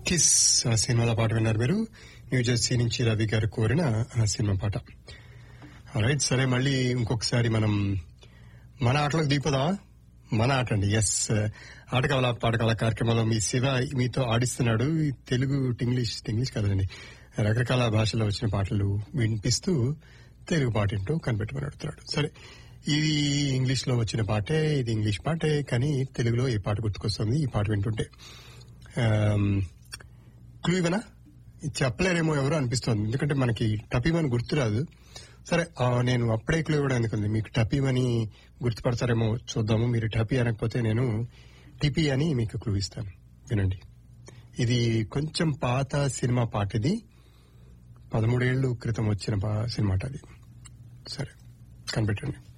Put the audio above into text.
kiss ఆ సినిమాలో పాట విన్నారు మీరు న్యూ జెర్సీ నుంచి రవి గారు కోరిన ఆ సినిమా పాట రైట్ సరే మళ్ళీ ఇంకొకసారి మనం మన ఆటలకు దిగిపోదామా మన ఆట అండి ఎస్ ఆటకాల పాటకాల కార్యక్రమంలో మీ శివ మీతో ఆడిస్తున్నాడు ఈ తెలుగు ఇంగ్లీష్ ఇంగ్లీష్ కాదండి రకరకాల భాషల్లో వచ్చిన పాటలు వినిపిస్తూ తెలుగు పాట ఏంటో కనిపెట్టుకుని అడుగుతున్నాడు సరే ఇది ఇంగ్లీష్ లో వచ్చిన పాటే ఇది ఇంగ్లీష్ పాటే కానీ తెలుగులో ఏ పాట గుర్తుకొస్తుంది ఈ పాట వింటుంటే క్లూ ఇవనా చెప్పలేరేమో ఎవరో అనిపిస్తోంది ఎందుకంటే మనకి టపీమని గుర్తురాదు సరే ఆ, నేను అప్పుడే క్లూ ఇవ్వడం ఎందుకుంది మీకు టపీమని గుర్తుపడతారేమో చూద్దాము మీరు టపీ అనకపోతే నేను టిపి అని మీకు క్లూ ఇస్తాను వినండి ఇది కొంచెం పాత సినిమా పాట ఇది పదమూడేళ్లు క్రితం వచ్చిన పా- సినిమా అట అది సరే కనిపెట్టండి